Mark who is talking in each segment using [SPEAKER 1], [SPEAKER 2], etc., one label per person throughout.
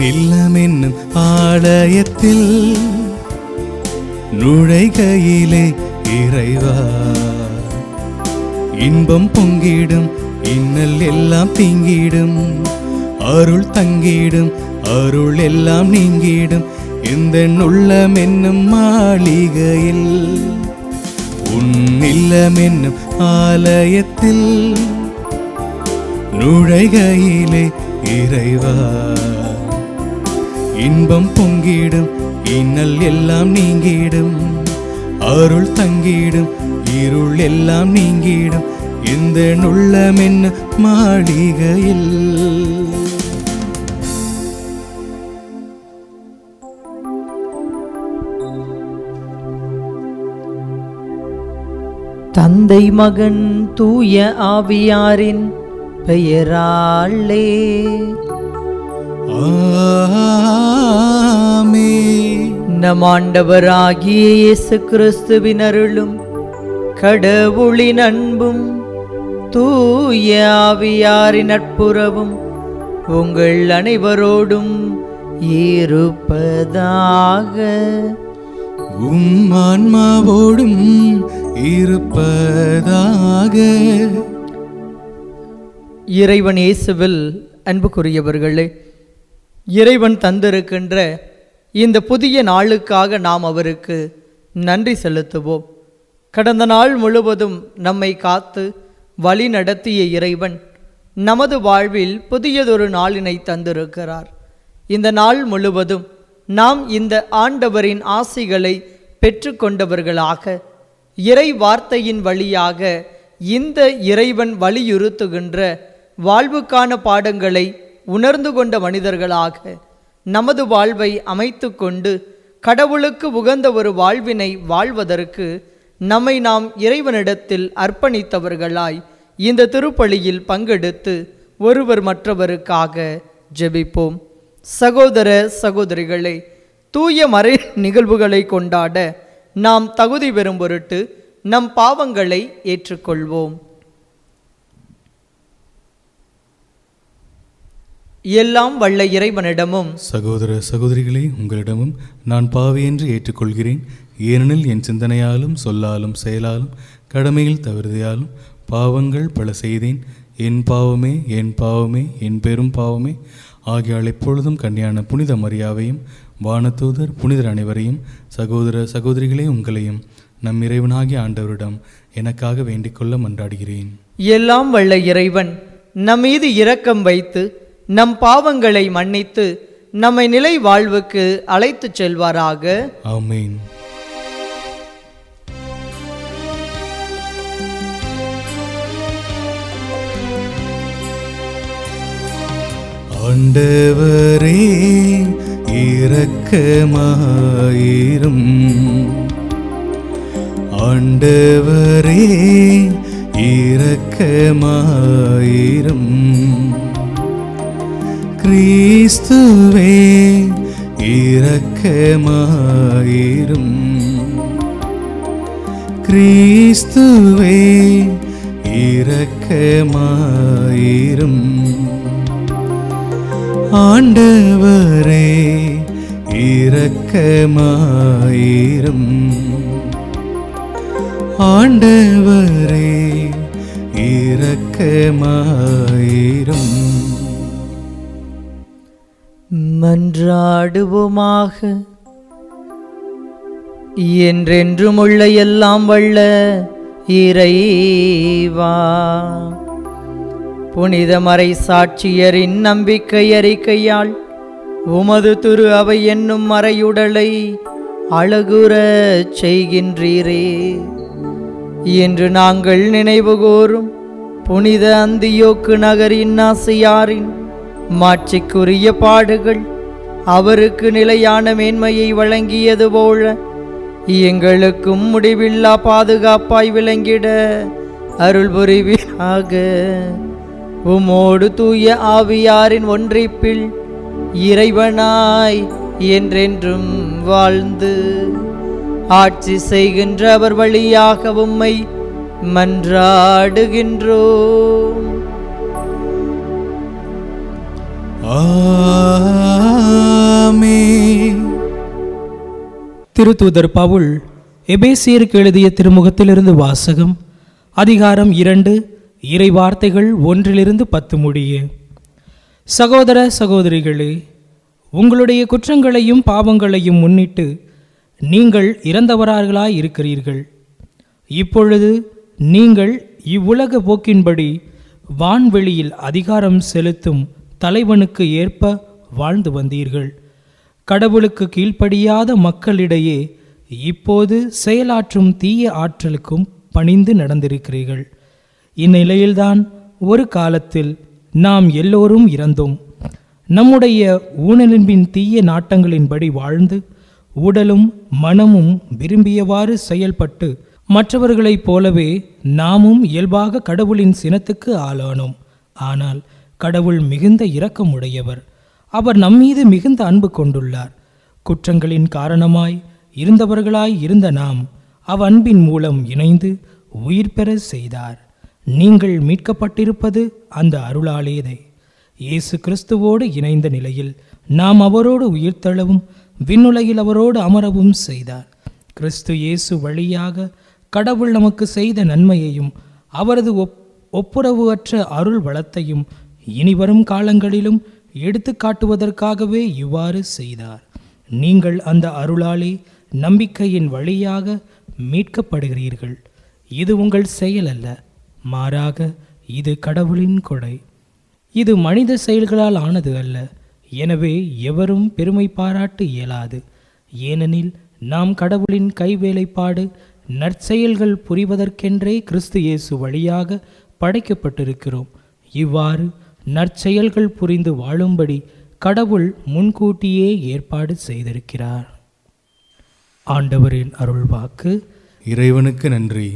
[SPEAKER 1] இல்லம் என்னும் ஆலயத்தில் நுழைகையிலே இறைவா இன்பம் பொங்கிடும் இன்னல் எல்லாம் தீங்கிடும் அருள் தங்கிடும் அருள் எல்லாம் நீங்கிடும் இந்த உள்ளம் என்னும் மாளிகையில் உன் இல்லம் என்னும் ஆலயத்தில் நுழைகையிலே இறைவா இன்பம் பொங்கிடும் இன்னல் எல்லாம் நீங்கிடும் அருள் தங்கிடும் இருள் எல்லாம் நீங்கிடும் இந்த நுள்ளம் என்ன மாளிகையில்
[SPEAKER 2] தந்தை மகன் தூய ஆவியாரின் பெயராலே
[SPEAKER 1] ஆமே
[SPEAKER 2] நம் ஆண்டவராகிய இயேசு கிறிஸ்துவின் அருளும் கடவுளின் அன்பும் தூய ஆவியாரின் நட்புறவும் உங்கள் அனைவரோடும் இருப்பதாக
[SPEAKER 1] உம் ஆன்மாவோடும் இருப்பதாக
[SPEAKER 2] இறைவன் இயேசுவில் அன்புக்குரியவர்களே இறைவன் தந்திருக்கின்ற இந்த புதிய நாளுக்காக நாம் அவருக்கு நன்றி செலுத்துவோம் கடந்த நாள் முழுவதும் நம்மை காத்து வழி நடத்திய இறைவன் நமது வாழ்வில் புதியதொரு நாளினை தந்திருக்கிறார் இந்த நாள் முழுவதும் நாம் இந்த ஆண்டவரின் ஆசிகளை பெற்றுக்கொண்டவர்களாக இறை வார்த்தையின் வழியாக இந்த இறைவன் வலியுறுத்துகின்ற வாழ்வுக்கான பாடங்களை உணர்ந்து கொண்ட மனிதர்களாக நமது வாழ்வை அமைத்து கொண்டு கடவுளுக்கு உகந்த ஒரு வாழ்வினை வாழ்வதற்கு நம்மை நாம் இறைவனிடத்தில் அர்ப்பணித்தவர்களாய் இந்த திருப்பலியில் பங்கெடுத்து ஒருவர் மற்றவருக்காக ஜெபிப்போம் சகோதர சகோதரிகளே தூய மறை நிகழ்வுகளை கொண்டாட நாம் தகுதி பெறும் பொருட்டு நம் பாவங்களை ஏற்றுக்கொள்வோம் எல்லாம் வல்ல இறைவனிடமும்
[SPEAKER 1] சகோதர சகோதரிகளே உங்களிடமும் நான் பாவி என்று ஏற்றுக்கொள்கிறேன் ஏனெனில் என் சிந்தனையாலும் சொல்லாலும் செயலாலும் கடமையில் தவறுதையாலும் பாவங்கள் பல செய்தேன் என் பாவமே என் பாவமே என் பெரும் பாவமே ஆகியால் எப்பொழுதும் கன்னியான புனித மரியாவையும் வானதூதர் புனிதர் அனைவரையும் சகோதர சகோதரிகளே உங்களையும் நம் இறைவனாகிய ஆண்டவரிடம் எனக்காக வேண்டிக்கொள்ள மன்றாடுகிறேன்
[SPEAKER 2] எல்லாம் வல்ல இறைவன் நம் மீது இரக்கம் வைத்து நம் பாவங்களை மன்னித்து நம்மை நிலை வாழ்வுக்கு அழைத்துச் செல்வாராக
[SPEAKER 1] ஆமென் ஆண்டவரே இரக்கமாயிரும் ஆண்டவரே இரக்கமாயிரும் கிறிஸ்துவே இரக்கமாயிரும் கிறிஸ்துவே இரக்கமாயிரும் ஆண்டவரே இரக்கமாயிரும் ஆண்டவரே இரக்கமாயிரும்
[SPEAKER 2] மன்றாடுவோமாக என்றென்றும் உள்ள எல்லாம் வல்ல இறைவா புனித மறை சாட்சியரின் நம்பிக்கை அறிக்கையால் உமது திரு அவை என்னும் மறையுடலை அழகுறச் செய்கின்றீரே இன்று நாங்கள் நினைவுகூரும் புனித அந்தியோக்கு நகரின் ஆசியாரின் மாட்சிக்குரிய பாடுகள் அவருக்கு நிலையான மேன்மையை வழங்கியது போல எங்களுக்கும் முடிவில்லா பாதுகாப்பாய் விளங்கிட அருள் புரிவீராக உமோடு தூய ஆவியாரின் ஒன்றிப்பில் இறைவனாய் என்றென்றும் வாழ்ந்து ஆட்சி செய்கின்ற அவர் வழியாக உம்மை மன்றாடுகின்றோம்
[SPEAKER 1] ஆமென் ஆமென்
[SPEAKER 3] திருத்தூதர் பவுல் எபேசியருக்கு எழுதிய திருமுகத்திலிருந்து வாசகம் அதிகாரம் இரண்டு இறை வார்த்தைகள் ஒன்றிலிருந்து பத்து முடிய சகோதர சகோதரிகளே உங்களுடைய குற்றங்களையும் பாவங்களையும் முன்னிட்டு நீங்கள் இறந்தவரார்களாய் இருக்கிறீர்கள் இப்பொழுது நீங்கள் இவ்வுலக போக்கின்படி வான்வெளியில் அதிகாரம் செலுத்தும் தலைவனுக்கு ஏற்ப வாழ்ந்து வந்தீர்கள் கடவுளுக்கு கீழ்ப்படியாத மக்களிடையே இப்போது செயலாற்றும் தீய ஆற்றலுக்கும் பணிந்து நடந்திருக்கிறீர்கள் இந்நிலையில்தான் ஒரு காலத்தில் நாம் எல்லோரும் இறந்தோம் நம்முடைய ஊனலின்பின் தீய நாட்டங்களின்படி வாழ்ந்து உடலும் மனமும் விரும்பியவாறு செயல்பட்டு மற்றவர்களைப் போலவே நாமும் இயல்பாக கடவுளின் சினத்துக்கு ஆளானோம் ஆனால் கடவுள் மிகுந்த இரக்கமுடையவர் அவர் நம்மீது மிகுந்த அன்பு கொண்டுள்ளார் குற்றங்களின் காரணமாய் இருந்தவர்களாய் இருந்த நாம் அவ் அன்பின் மூலம் இணைந்து உயிர் பெற செய்தார் நீங்கள் மீட்கப்பட்டிருப்பது அந்த அருளாலேதே இயேசு கிறிஸ்துவோடு இணைந்த நிலையில் நாம் அவரோடு உயிர்த்தெழவும் விண்ணுலகில் அவரோடு அமரவும் செய்தார் கிறிஸ்து இயேசு வழியாக கடவுள் நமக்கு செய்த நன்மையையும் அவரது ஒப் ஒப்புரவு அற்ற அருள் வளத்தையும் இனிவரும் காலங்களிலும் எடுத்து காட்டுவதற்காகவே இவ்வாறு செய்தார் நீங்கள் அந்த அருளாலே நம்பிக்கையின் வழியாக மீட்கப்படுகிறீர்கள் இது உங்கள் செயல் அல்ல மாறாக இது கடவுளின் கொடை இது மனித செயல்களால் ஆனது அல்ல எனவே எவரும் பெருமை பாராட்ட இயலாது ஏனெனில் நாம் கடவுளின் கைவேலைப்பாடு நற்செயல்கள் புரிவதற்கென்றே கிறிஸ்து இயேசு வழியாக படைக்கப்பட்டிருக்கிறோம் இவ்வாறு நற்செயல்கள் புரிந்து வாழும்படி கடவுள் முன்கூட்டியே ஏற்பாடு செய்திருக்கிறார் ஆண்டவரின் அருள்வாக்கு
[SPEAKER 1] இறைவனுக்கு நன்றி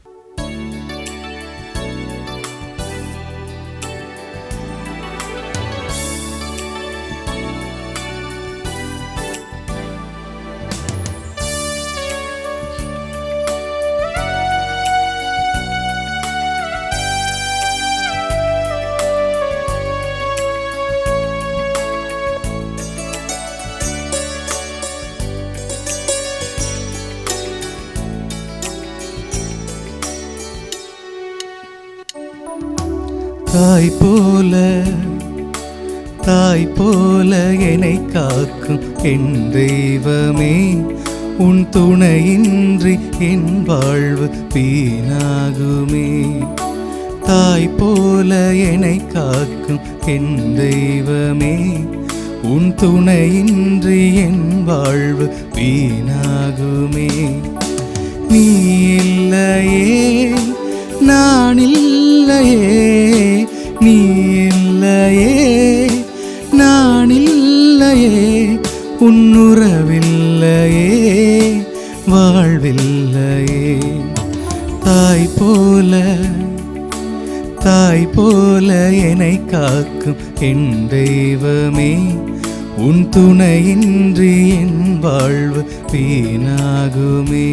[SPEAKER 1] தாய் போல தாய் போல என்னை காக்கும் என் தெய்வமே உன் துணையின்றி என் வாழ்வு வீணாகுமே தாய் போல என்னை காக்கும் என் தெய்வமே உன் துணையின்றி என் வாழ்வு வீணாகுமே நீ இல்லையே நான் இல்லையே நீ இல்லையே நான் இல்லையே உன்னுறவில்லையே வாழ்வில்லையே தாய் போல தாய் போல என்னை காக்கும் என் தெய்வமே உன் துணையின்றி என் வாழ்வு வீணாகுமே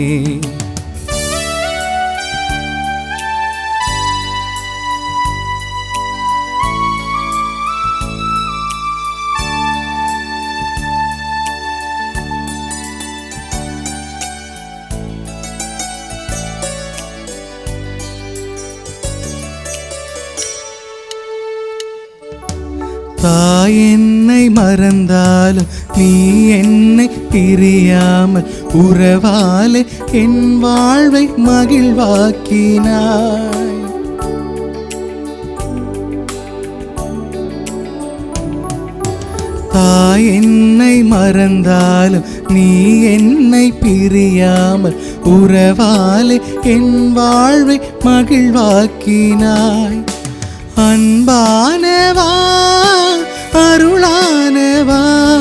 [SPEAKER 1] தாய் என்னை மறந்தாலும் நீ என்னை பிரியாமல் உறவாலே என் வாழ்வை மகிழ்வாக்கினாய் தாய் என்னை மறந்தாலும் நீ என்னை பிரியாமல் உறவாலே என் வாழ்வை மகிழ்வாக்கினாய் அன்பானவா அருளானவா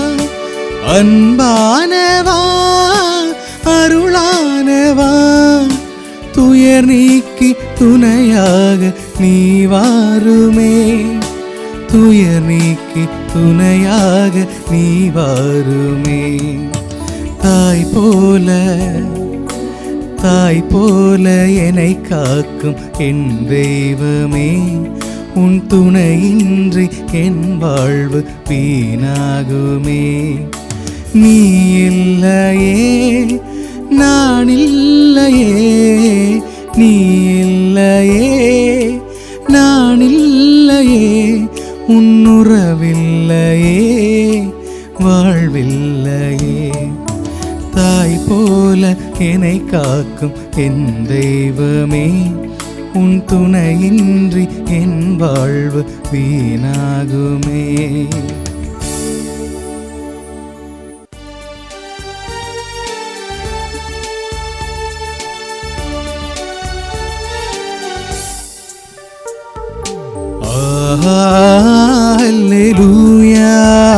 [SPEAKER 1] அன்பானவா அருளானவா துயர் நீக்கி துணையாக நீ வாருமே துயர் நீக்கி துணையாக நீ வாருமே தாய் போல தாய் போல என்னை காக்கும் என் தெய்வமே உன் துணையின்றி என் வாழ்வு வீணாகுமே நீ இல்லையே நான் இல்லையே நீ இல்லையே நான் இல்லையே உன்னுறவில்லையே வாழ்வில்லையே தாய் போல என்னை காக்கும் என் தெய்வமே உன் துணையின்றி என் வாழ்வு வீணாகுமே Alleluia.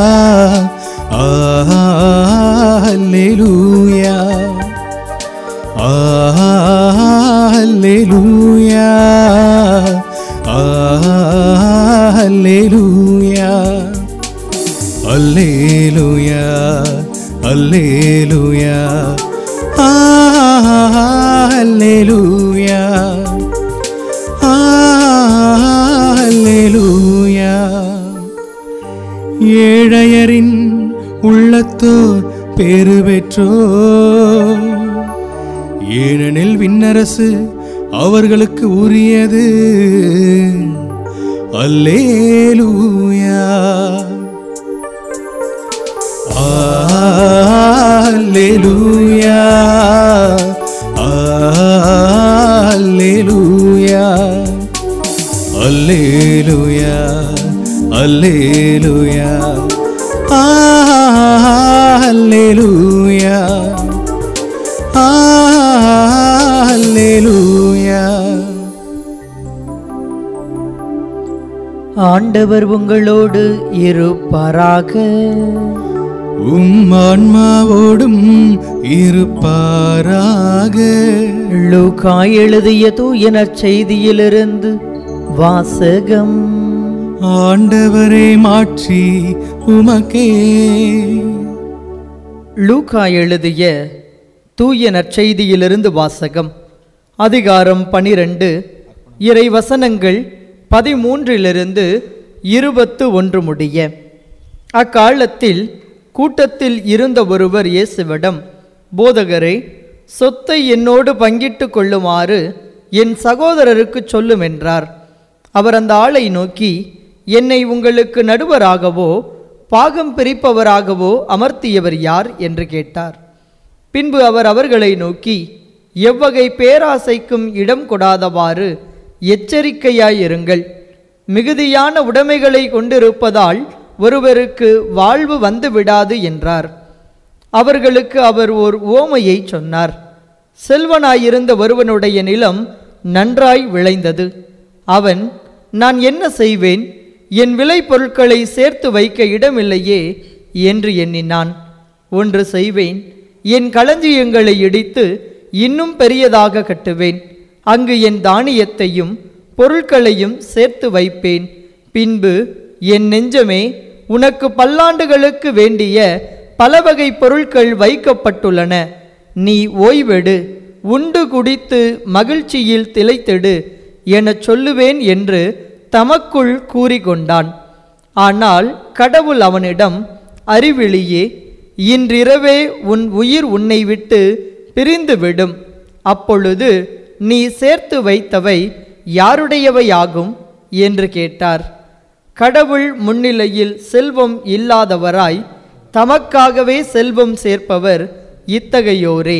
[SPEAKER 1] Alleluia. Alleluia. Alleluia. Alleluia. Alleluia. Alleluia. அல்லேலூயா ஏழையரின் உள்ளத்தோர் பேறு பெற்றோ ஏனெனில் விண்ணரசு அவர்களுக்கு உரியது அல்லேலூயா அல்லேலூயா அல்லேலூயா அல்லேலூயா அல்லேலூயா அல்லேலூயா அல்லேலூயா
[SPEAKER 2] ஆண்டவர் உங்களோடு இருப்பாராக
[SPEAKER 1] உம் ஆன்மாவோடும் இருப்பாராக
[SPEAKER 2] லூக்கா எழுதிய தூயனற் செய்தியிலிருந்து வாசகம்
[SPEAKER 1] ஆண்டவரே மாற்றி உமக்கே
[SPEAKER 2] லூக்கா எழுதிய தூய நற்செய்தியிலிருந்து வாசகம் அதிகாரம் பனிரெண்டு இறை வசனங்கள் பதிமூன்றிலிருந்து இருபத்து ஒன்று முடிய அக்காலத்தில் கூட்டத்தில் இருந்த ஒருவர் இயேசுவிடம் போதகரே சொத்தை என்னோடு பங்கிட்டு கொள்ளுமாறு என் சகோதரருக்கு சொல்லும் என்றார் அவர் அந்த ஆளை நோக்கி என்னை உங்களுக்கு நடுவராகவோ பாகம் பிரிப்பவராகவோ அமர்த்தியவர் யார் என்று கேட்டார் பின்பு அவர் அவர்களை நோக்கி எவ்வகை பேராசைக்கும் இடம் கொடாதவாறு எச்சரிக்கையாயிருங்கள் மிகுதியான உடைமைகளை கொண்டிருப்பதால் ஒருவருக்கு வாழ்வு வந்து விடாது என்றார் அவர்களுக்கு அவர் ஓர் உவமையை சொன்னார் செல்வனாயிருந்த ஒருவனுடைய நிலம் நன்றாய் விளைந்தது அவன் நான் என்ன செய்வேன் என் விளை பொருட்களை சேர்த்து வைக்க இடமில்லையே என்று எண்ணினான் ஒன்று செய்வேன் என் களஞ்சியங்களை இடித்து இன்னும் பெரியதாக கட்டுவேன் அங்கு என் தானியத்தையும் பொருட்களையும் சேர்த்து வைப்பேன் பின்பு என் நெஞ்சமே உனக்கு பல்லாண்டுகளுக்கு வேண்டிய பல வகை பொருட்கள் வைக்கப்பட்டுள்ளன நீ ஓய்வெடு உண்டு குடித்து மகிழ்ச்சியில் திளைத்திடு எனச் சொல்லுவேன் என்று தமக்குள் கூறிக்கொண்டான் ஆனால் கடவுள் அவனிடம் அறிவிழியே இன்றிரவே உன் உயிர் உன்னை விட்டு பிரிந்துவிடும் அப்பொழுது நீ சேர்த்து வைத்தவை யாருடையவையாகும் என்று கேட்டார் கடவுள் முன்னிலையில் செல்வம் இல்லாதவராய் தமக்காகவே செல்வம் சேர்ப்பவர் இத்தகையோரே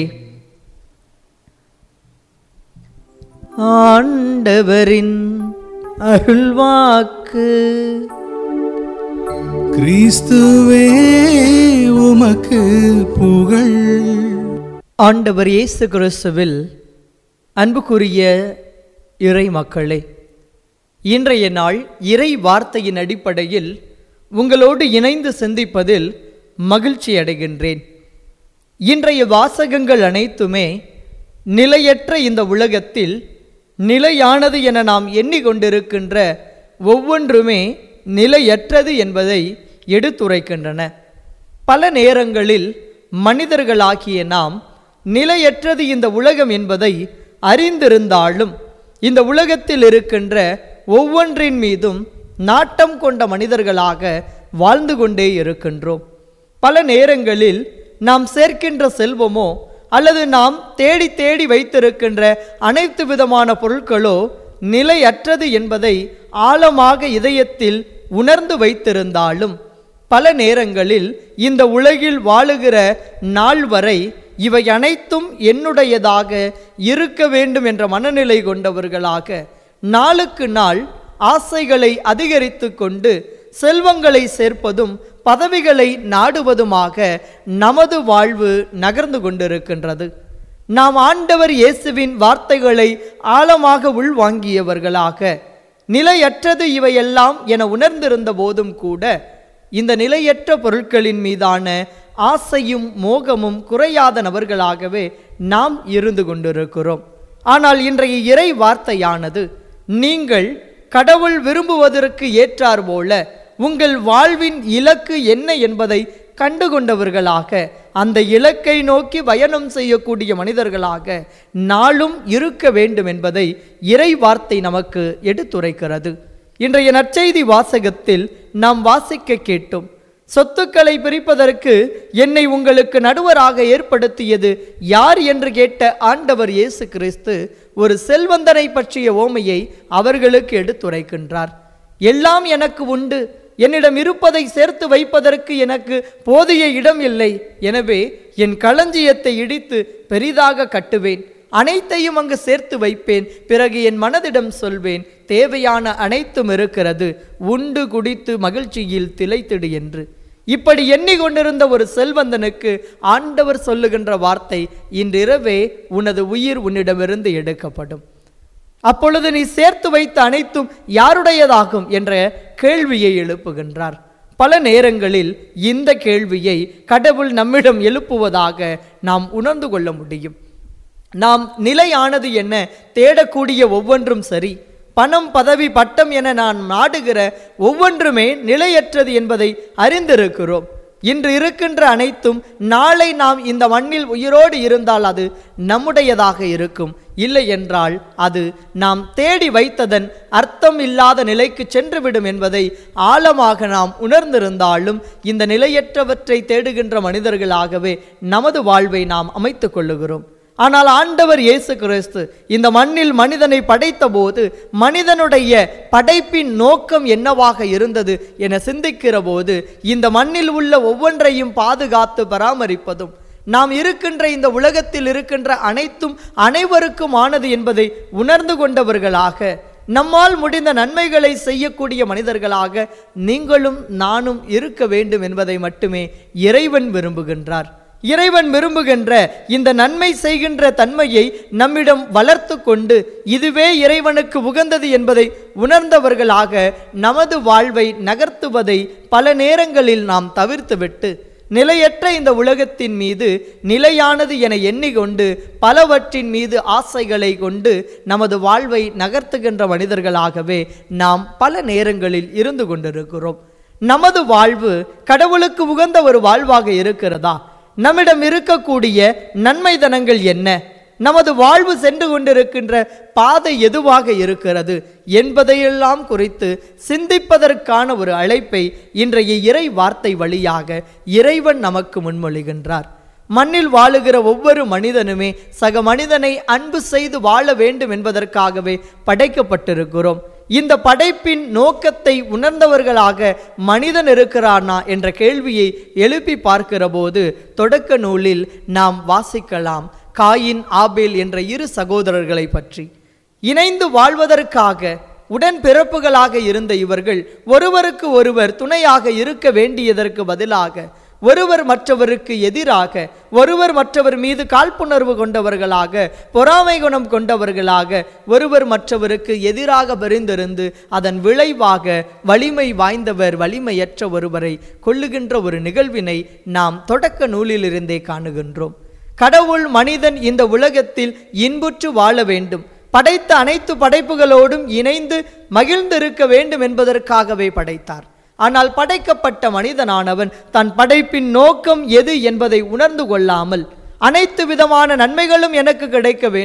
[SPEAKER 2] ஆண்டவரின் அருள்வாக்கு
[SPEAKER 1] கிறிஸ்துவே உமக்கு புகழ்
[SPEAKER 2] ஆண்டவர் இயேசு கிறிஸ்துவில் அன்புக்குரிய இறை மக்களே இன்றைய நாள் இறை வார்த்தையின் அடிப்படையில் உங்களோடு இணைந்து சிந்திப்பதில் மகிழ்ச்சி அடைகின்றேன் இன்றைய வாசகங்கள் அனைத்துமே நிலையற்ற இந்த உலகத்தில் நிலையானது என நாம் எண்ணிக்கொண்டிருக்கின்ற ஒவ்வொன்றுமே நிலையற்றது என்பதை எடுத்துரைக்கின்றன பல நேரங்களில் மனிதர்களாகிய நாம் நிலையற்றது இந்த உலகம் என்பதை அறிந்திருந்தாலும் இந்த உலகத்தில் இருக்கின்ற ஒவ்வொன்றின் மீதும் நாட்டம் கொண்ட மனிதர்களாக வாழ்ந்து கொண்டே இருக்கின்றோம் பல நேரங்களில் நாம் சேர்க்கின்ற செல்வமோ அல்லது நாம் தேடி தேடி வைத்திருக்கின்ற அனைத்து விதமான பொருட்களோ நிலையற்றது என்பதை ஆழமாக இதயத்தில் உணர்ந்து வைத்திருந்தாலும் பல நேரங்களில் இந்த உலகில் வாழுகிற நாள் வரை இவை அனைத்தும் என்னுடையதாக இருக்க வேண்டும் என்ற மனநிலை கொண்டவர்களாக நாளுக்கு நாள் ஆசைகளை அதிகரித்து கொண்டு செல்வங்களை சேர்ப்பதும் பதவிகளை நாடுவதுமாக நமது வாழ்வு நகர்ந்து கொண்டிருக்கின்றது நாம் ஆண்டவர் இயேசுவின் வார்த்தைகளை ஆழமாக உள்வாங்கியவர்களாக நிலையற்றது இவையெல்லாம் என உணர்ந்திருந்த போதும் கூட இந்த நிலையற்ற பொருட்களின் மீதான ஆசையும் மோகமும் குறையாத நபர்களாகவே நாம் இருந்து கொண்டிருக்கிறோம் ஆனால் இன்றைய இறை வார்த்தையானது நீங்கள் கடவுள் விரும்புவதற்கு ஏற்றார் போல உங்கள் வாழ்வின் இலக்கு என்ன என்பதை கண்டுகொண்டவர்களாக அந்த இலக்கை நோக்கி பயணம் செய்யக்கூடிய மனிதர்களாக நாளும் இருக்க வேண்டும் என்பதை இறை வார்த்தை நமக்கு எடுத்துரைக்கிறது இன்றைய நற்செய்தி வாசகத்தில் நாம் வாசிக்க கேட்டோம் சொத்துக்களை பிரிப்பதற்கு என்னை உங்களுக்கு நடுவராக ஏற்படுத்தியது யார் என்று கேட்ட ஆண்டவர் இயேசு கிறிஸ்து ஒரு செல்வந்தனை பற்றிய ஓமையை அவர்களுக்கு எடுத்துரைக்கின்றார் எல்லாம் எனக்கு உண்டு என்னிடம் இருப்பதை சேர்த்து வைப்பதற்கு எனக்கு போதிய இடம் இல்லை எனவே என் களஞ்சியத்தை இடித்து பெரிதாக கட்டுவேன் அனைத்தையும் அங்கு சேர்த்து வைப்பேன் பிறகு என் மனதிடம் சொல்வேன் தேவையான அனைத்தும் இருக்கிறது உண்டு குடித்து மகிழ்ச்சியில் திளைத்திடு என்று இப்படி எண்ணிக்கொண்டிருந்த ஒரு செல்வந்தனுக்கு ஆண்டவர் சொல்லுகின்ற வார்த்தை இன்றிரவே உனது உயிர் உன்னிடமிருந்து எடுக்கப்படும் அப்பொழுது நீ சேர்த்து வைத்த அனைத்தும் யாருடையதாகும் என்ற கேள்வியை எழுப்புகின்றார் பல நேரங்களில் இந்த கேள்வியை கடவுள் நம்மிடம் எழுப்புவதாக நாம் உணர்ந்து கொள்ள முடியும் நாம் நிலையானது என்ன தேடக்கூடிய ஒவ்வொன்றும் சரி பணம் பதவி பட்டம் என நான் நாடுகிற ஒவ்வொன்றுமே நிலையற்றது என்பதை அறிந்திருக்கிறோம் இன்று இருக்கின்ற அனைத்தும் நாளை நாம் இந்த மண்ணில் உயிரோடு இருந்தால் அது நம்முடையதாக இருக்கும் இல்லை என்றால் அது நாம் தேடி வைத்ததன் அர்த்தம் இல்லாத நிலைக்கு சென்றுவிடும் என்பதை ஆழமாக நாம் உணர்ந்திருந்தாலும் இந்த நிலையற்றவற்றை தேடுகின்ற மனிதர்களாகவே நமது வாழ்வை நாம் அமைத்துக் கொள்ளுகிறோம் ஆனால் ஆண்டவர் இயேசு கிறிஸ்து இந்த மண்ணில் மனிதனை படைத்த போது மனிதனுடைய படைப்பின் நோக்கம் என்னவாக இருந்தது என சிந்திக்கிற போது இந்த மண்ணில் உள்ள ஒவ்வொன்றையும் பாதுகாத்து பராமரிப்பதும் நாம் இருக்கின்ற இந்த உலகத்தில் இருக்கின்ற அனைத்தும் அனைவருக்கும் ஆனது என்பதை உணர்ந்து கொண்டவர்களாக நம்மால் முடிந்த நன்மைகளை செய்யக்கூடிய மனிதர்களாக நீங்களும் நானும் இருக்க வேண்டும் என்பதை மட்டுமே இறைவன் விரும்புகின்றார் இறைவன் விரும்புகின்ற இந்த நன்மை செய்கின்ற தன்மையை நம்மிடம் வளர்த்து கொண்டு இதுவே இறைவனுக்கு உகந்தது என்பதை உணர்ந்தவர்களாக நமது வாழ்வை நகர்த்துவதை பல நேரங்களில் நாம் தவிர்த்துவிட்டு நிலையற்ற இந்த உலகத்தின் மீது நிலையானது என எண்ணிக்கொண்டு பலவற்றின் மீது ஆசைகளை கொண்டு நமது வாழ்வை நகர்த்துகின்ற மனிதர்களாகவே நாம் பல நேரங்களில் இருந்து கொண்டிருக்கிறோம் நமது வாழ்வு கடவுளுக்கு உகந்த ஒரு வாழ்வாக இருக்கிறதா நம்மிடம் இருக்கக்கூடிய நன்மைதனங்கள் என்ன நமது வாழ்வு சென்று கொண்டிருக்கின்ற பாதை எதுவாக இருக்கிறது என்பதையெல்லாம் குறித்து சிந்திப்பதற்கான ஒரு அழைப்பை இன்றைய இறை வார்த்தை வழியாக இறைவன் நமக்கு முன்மொழிகின்றார் மண்ணில் வாழுகிற ஒவ்வொரு மனிதனுமே சக மனிதனை அன்பு செய்து வாழ வேண்டும் என்பதற்காகவே படைக்கப்பட்டிருக்கிறோம் இந்த படைப்பின் நோக்கத்தை உணர்ந்தவர்களாக மனிதன் இருக்கிறானா என்ற கேள்வியை எழுப்பி பார்க்கிற போது தொடக்க நூலில் நாம் வாசிக்கலாம் காயின் ஆபேல் என்ற இரு சகோதரர்களை பற்றி இணைந்து வாழ்வதற்காக உடன் பிறப்புகளாக இருந்த இவர்கள் ஒருவருக்கு ஒருவர் துணையாக இருக்க வேண்டியதற்கு பதிலாக ஒருவர் மற்றவருக்கு எதிராக ஒருவர் மற்றவர் மீது காழ்ப்புணர்வு கொண்டவர்களாக பொறாமை குணம் கொண்டவர்களாக ஒருவர் மற்றவருக்கு எதிராக பெரிந்திருந்து அதன் விளைவாக வலிமை வாய்ந்தவர் வலிமையற்ற ஒருவரை கொள்ளுகின்ற ஒரு நிகழ்வினை நாம் தொடக்க நூலிலிருந்தே காணுகின்றோம் கடவுள் மனிதன் இந்த உலகத்தில் இன்புற்று வாழ வேண்டும் படைத்த அனைத்து படைப்புகளோடும் இணைந்து மகிழ்ந்திருக்க வேண்டும் என்பதற்காகவே படைத்தார் ஆனால் படைக்கப்பட்ட மனிதனானவன் தன் படைப்பின் நோக்கம் எது என்பதை உணர்ந்து கொள்ளாமல் அனைத்து விதமான நன்மைகளும் எனக்கு கிடைக்க வேண்டும்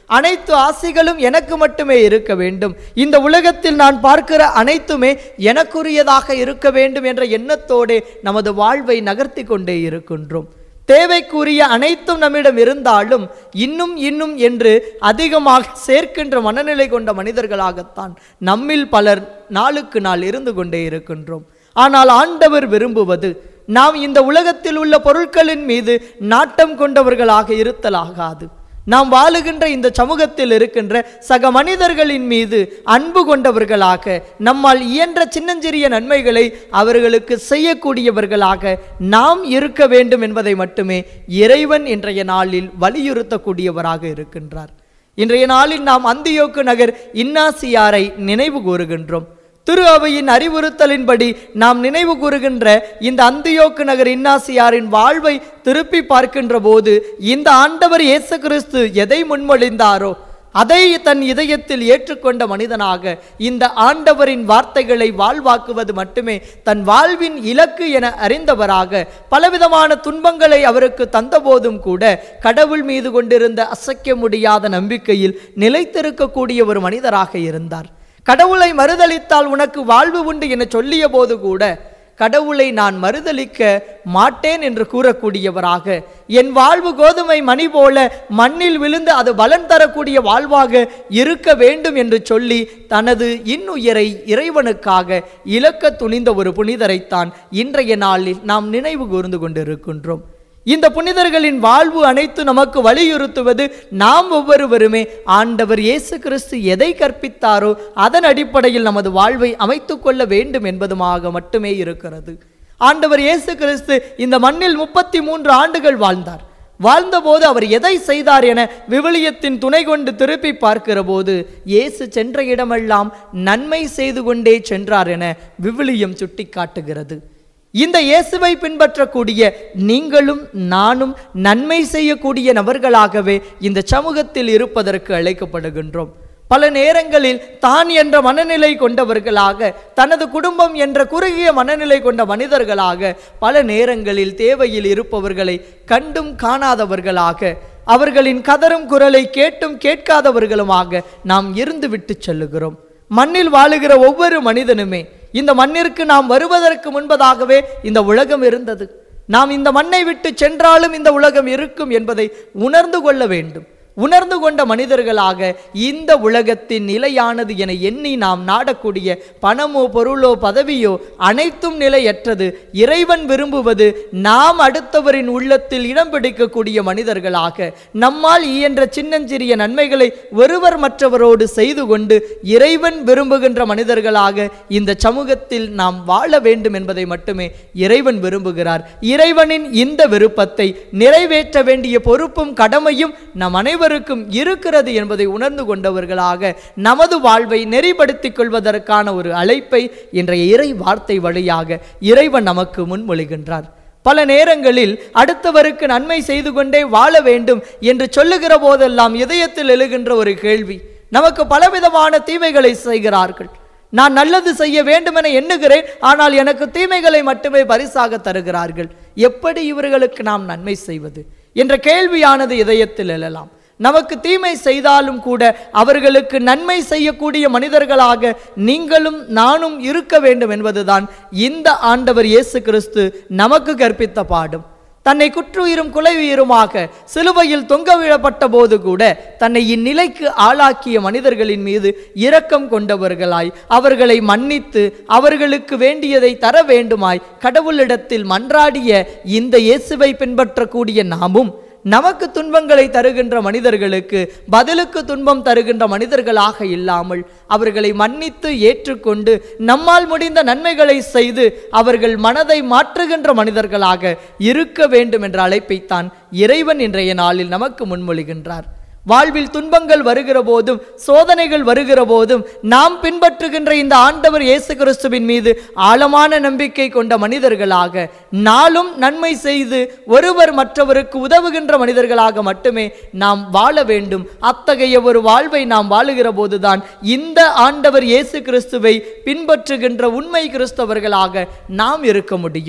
[SPEAKER 2] அனைத்து ஆசைகளும் எனக்கு மட்டுமே இருக்க வேண்டும் இந்த உலகத்தில் நான் பார்க்கிற அனைத்துமே எனக்குரியதாக இருக்க வேண்டும் என்ற எண்ணத்தோடே நமது வாழ்வை நகர்த்தி கொண்டே இருக்கின்றோம் தேவைக்குரிய அனைத்தும் நம்மிடம் இருந்தாலும் இன்னும் இன்னும் என்று அதிகமாக சேர்க்கின்ற மனநிலை கொண்ட மனிதர்களாகத்தான் நம்மில் பலர் நாளுக்கு நாள் இருந்து கொண்டே இருக்கின்றோம் ஆனால் ஆண்டவர் விரும்புவது நாம் இந்த உலகத்தில் உள்ள பொருட்களின் மீது நாட்டம் கொண்டவர்களாக இருத்தலாகாது நாம் வாழுகின்ற இந்த சமூகத்தில் இருக்கின்ற சக மனிதர்களின் மீது அன்பு கொண்டவர்களாக நம்மால் இயன்ற சின்னஞ்சிறிய நன்மைகளை அவர்களுக்கு செய்யக்கூடியவர்களாக நாம் இருக்க வேண்டும் என்பதை மட்டுமே இறைவன் இன்றைய நாளில் வலியுறுத்தக்கூடியவராக இருக்கின்றார் இன்றைய நாளில் நாம் அந்தியோக்கு நகர் இன்னாசியாரை நினைவு கூறுகின்றோம் திரு அவையின் அறிவுறுத்தலின்படி நாம் நினைவு கூறுகின்ற இந்த அந்தியோக்கு நகர் இன்னாசியாரின் வாழ்வை திருப்பி பார்க்கின்ற போது இந்த ஆண்டவர் இயேசு கிறிஸ்து எதை முன்மொழிந்தாரோ அதை தன் இதயத்தில் ஏற்றுக்கொண்ட மனிதனாக இந்த ஆண்டவரின் வார்த்தைகளை வாழ்வாக்குவது மட்டுமே தன் வாழ்வின் இலக்கு என அறிந்தவராக பலவிதமான துன்பங்களை அவருக்கு தந்தபோதும் கூட கடவுள் மீது கொண்டிருந்த அசைக்க முடியாத நம்பிக்கையில் நிலைத்திருக்கக்கூடிய ஒரு மனிதராக இருந்தார் கடவுளை மறுதலித்தால் உனக்கு வாழ்வு உண்டு என சொல்லிய போது கூட கடவுளை நான் மறுதலிக்க மாட்டேன் என்று கூறக்கூடியவராக என் வாழ்வு கோதுமை மணி போல மண்ணில் விழுந்து அது பலன் தரக்கூடிய வாழ்வாக இருக்க வேண்டும் என்று சொல்லி தனது இன்னுயிரை இறைவனுக்காக இழக்க துணிந்த ஒரு புனிதரைத்தான் இன்றைய நாளில் நாம் நினைவு கூர்ந்து கொண்டிருக்கின்றோம் இந்த புனிதர்களின் வாழ்வு அனைத்து நமக்கு வலியுறுத்துவது நாம் ஒவ்வொருவருமே ஆண்டவர் இயேசு கிறிஸ்து எதை கற்பித்தாரோ அதன் அடிப்படையில் நமது வாழ்வை அமைத்துக் கொள்ள வேண்டும் என்பதுமாக மட்டுமே இருக்கிறது ஆண்டவர் இயேசு கிறிஸ்து இந்த மண்ணில் முப்பத்தி மூன்று ஆண்டுகள் வாழ்ந்தார் வாழ்ந்தபோது அவர் எதை செய்தார் என விவிலியத்தின் துணை கொண்டு திருப்பி பார்க்கிற போது இயேசு சென்ற இடமெல்லாம் நன்மை செய்து கொண்டே சென்றார் என விவிலியம் சுட்டிக்காட்டுகிறது இந்த இயேசுவை பின்பற்றக்கூடிய நீங்களும் நானும் நன்மை செய்யக்கூடிய நபர்களாகவே இந்த சமூகத்தில் இருப்பதற்கு அழைக்கப்படுகின்றோம் பல நேரங்களில் தான் என்ற மனநிலை கொண்டவர்களாக தனது குடும்பம் என்ற குறுகிய மனநிலை கொண்ட மனிதர்களாக பல நேரங்களில் தேவையில் இருப்பவர்களை கண்டும் காணாதவர்களாக அவர்களின் கதரும் குரலை கேட்டும் கேட்காதவர்களுமாக நாம் இருந்து விட்டு செல்லுகிறோம் மண்ணில் வாழுகிற ஒவ்வொரு மனிதனுமே இந்த மண்ணிற்கு நாம் வருவதற்கு முன்பதாகவே இந்த உலகம் இருந்தது நாம் இந்த மண்ணை விட்டு சென்றாலும் இந்த உலகம் இருக்கும் என்பதை உணர்ந்து கொள்ள வேண்டும் உணர்ந்து கொண்ட மனிதர்களாக இந்த உலகத்தின் நிலையானது என எண்ணி நாம் நாடக்கூடிய பணமோ பொருளோ பதவியோ அனைத்தும் நிலையற்றது இறைவன் விரும்புவது நாம் அடுத்தவரின் உள்ளத்தில் இடம் பிடிக்கக்கூடிய மனிதர்களாக நம்மால் இயன்ற சின்னஞ்சிறிய நன்மைகளை ஒருவர் மற்றவரோடு செய்து கொண்டு இறைவன் விரும்புகின்ற மனிதர்களாக இந்த சமூகத்தில் நாம் வாழ வேண்டும் என்பதை மட்டுமே இறைவன் விரும்புகிறார் இறைவனின் இந்த விருப்பத்தை நிறைவேற்ற வேண்டிய பொறுப்பும் கடமையும் நம் அனைவருக்கும் இருக்கிறது என்பதை உணர்ந்து கொண்டவர்களாக நமது வாழ்வை நெறிப்படுத்திக் கொள்வதற்கான ஒரு அழைப்பை இன்றைய இறை வார்த்தை வழியாக இறைவன் நமக்கு முன்மொழிகின்றார் பல நேரங்களில் அடுத்தவருக்கு நன்மை செய்து கொண்டே வாழ வேண்டும் என்று சொல்லுகிற போதெல்லாம் இதயத்தில் எழுகின்ற ஒரு கேள்வி நமக்கு பலவிதமான தீமைகளை செய்கிறார்கள் நான் நல்லது செய்ய வேண்டுமென எண்ணுகிறேன் ஆனால் எனக்கு தீமைகளை மட்டுமே பரிசாக தருகிறார்கள் எப்படி இவர்களுக்கு நாம் நன்மை செய்வது என்ற கேள்வியானது இதயத்தில் எழலாம் நமக்கு தீமை செய்தாலும் கூட அவர்களுக்கு நன்மை செய்யக்கூடிய மனிதர்களாக நீங்களும் நானும் இருக்க வேண்டும் என்பதுதான் இந்த ஆண்டவர் இயேசு கிறிஸ்து நமக்கு கற்பித்த பாடும் தன்னை குற்றுயிரும் குலையுயிருமாக சிலுவையில் தொங்க விழப்பட்ட போது கூட தன்னை இந்நிலைக்கு ஆளாக்கிய மனிதர்களின் மீது இரக்கம் கொண்டவர்களாய் அவர்களை மன்னித்து அவர்களுக்கு வேண்டியதை தர வேண்டுமாய் கடவுளிடத்தில் மன்றாடிய இந்த இயேசுவை பின்பற்றக்கூடிய நாமும் நமக்கு துன்பங்களை தருகின்ற மனிதர்களுக்கு பதிலுக்கு துன்பம் தருகின்ற மனிதர்களாக இல்லாமல் அவர்களை மன்னித்து ஏற்றுக்கொண்டு நம்மால் முடிந்த நன்மைகளை செய்து அவர்கள் மனதை மாற்றுகின்ற மனிதர்களாக இருக்க வேண்டும் என்ற அழைப்பைத்தான் இறைவன் இன்றைய நாளில் நமக்கு முன்மொழிகின்றார் வாழ்வில் துன்பங்கள் வருகிற போதும் சோதனைகள் வருகிற போதும் நாம் பின்பற்றுகின்ற இந்த ஆண்டவர் இயேசு கிறிஸ்துவின் மீது ஆழமான நம்பிக்கை கொண்ட மனிதர்களாக நாளும் நன்மை செய்து ஒருவர் மற்றவருக்கு உதவுகின்ற மனிதர்களாக மட்டுமே நாம் வாழ வேண்டும் அத்தகைய ஒரு வாழ்வை நாம் வாழுகிற போதுதான் இந்த ஆண்டவர் இயேசு கிறிஸ்துவை பின்பற்றுகின்ற உண்மை கிறிஸ்தவர்களாக நாம் இருக்க முடியும்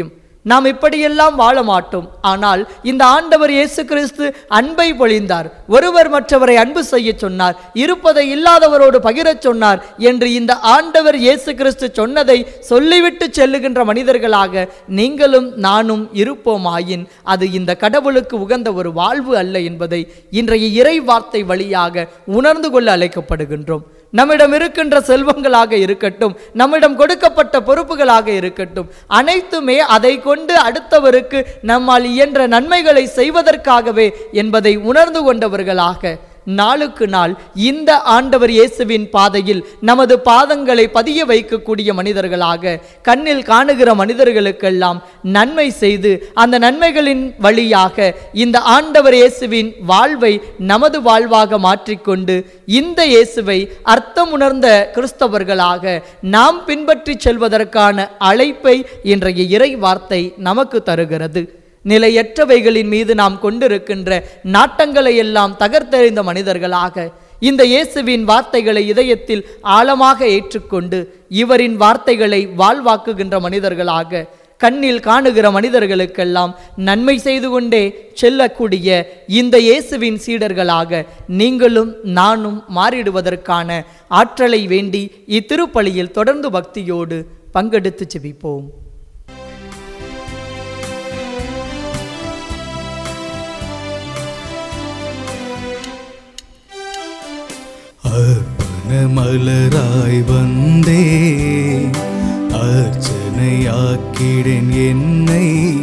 [SPEAKER 2] நாம் இப்படியெல்லாம் வாழ மாட்டோம் ஆனால் இந்த ஆண்டவர் இயேசு கிறிஸ்து அன்பை பொழிந்தார் ஒருவர் மற்றவரை அன்பு செய்ய சொன்னார் இருப்பதை இல்லாதவரோடு பகிரச் சொன்னார் என்று இந்த ஆண்டவர் இயேசு கிறிஸ்து சொன்னதை சொல்லிவிட்டு செல்லுகின்ற மனிதர்களாக நீங்களும் நானும் இருப்போமாயின் அது இந்த கடவுளுக்கு உகந்த ஒரு வாழ்வு அல்ல என்பதை இன்றைய இறை வார்த்தை வழியாக உணர்ந்து கொள்ள அழைக்கப்படுகின்றோம் நம்மிடம் இருக்கின்ற செல்வங்களாக இருக்கட்டும் நம்மிடம் கொடுக்கப்பட்ட பொறுப்புகளாக இருக்கட்டும் அனைத்துமே அதை கொண்டு அடுத்தவருக்கு நம்மால் இயன்ற நன்மைகளை செய்வதற்காகவே என்பதை உணர்ந்து கொண்டவர்களாக நாளுக்கு நாள் இந்த ஆண்டவர் இயேசுவின் பாதையில் நமது பாதங்களை பதிய வைக்கக்கூடிய மனிதர்களாக கண்ணில் காணுகிற மனிதர்களுக்கெல்லாம் நன்மை செய்து அந்த நன்மைகளின் வழியாக இந்த ஆண்டவர் இயேசுவின் வாழ்வை நமது வாழ்வாக மாற்றிக்கொண்டு இந்த இயேசுவை அர்த்தம் உணர்ந்த கிறிஸ்தவர்களாக நாம் பின்பற்றி செல்வதற்கான அழைப்பை இன்றைய இறை வார்த்தை நமக்கு தருகிறது நிலையற்றவைகளின் மீது நாம் கொண்டிருக்கின்ற நாட்டங்களை எல்லாம் தகர்த்தெறிந்த மனிதர்களாக இந்த இயேசுவின் வார்த்தைகளை இதயத்தில் ஆழமாக ஏற்றுக்கொண்டு இவரின் வார்த்தைகளை வாழ்வாக்குகின்ற மனிதர்களாக கண்ணில் காணுகிற மனிதர்களுக்கெல்லாம் நன்மை செய்து கொண்டே செல்லக்கூடிய இந்த இயேசுவின் சீடர்களாக நீங்களும் நானும் மாறிடுவதற்கான ஆற்றலை வேண்டி இத்திருப்பலியில் தொடர்ந்து பக்தியோடு பங்கெடுத்து செபிப்போம்
[SPEAKER 1] அர்ப்பண மலராய் வந்தே அர்ச்சனையாக்கிடேன் என்னை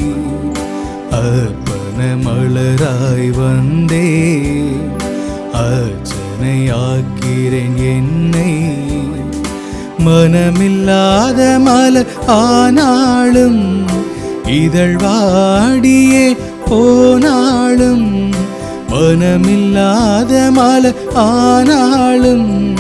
[SPEAKER 1] அர்ப்பண மலராய் வந்தே அர்ச்சனையாக்கிறேன் என்னை மனமில்லாத மலர் ஆனாலும் இதழ் வாடியே போனாலும் மனமில்லாத மலர் ஆனாலும்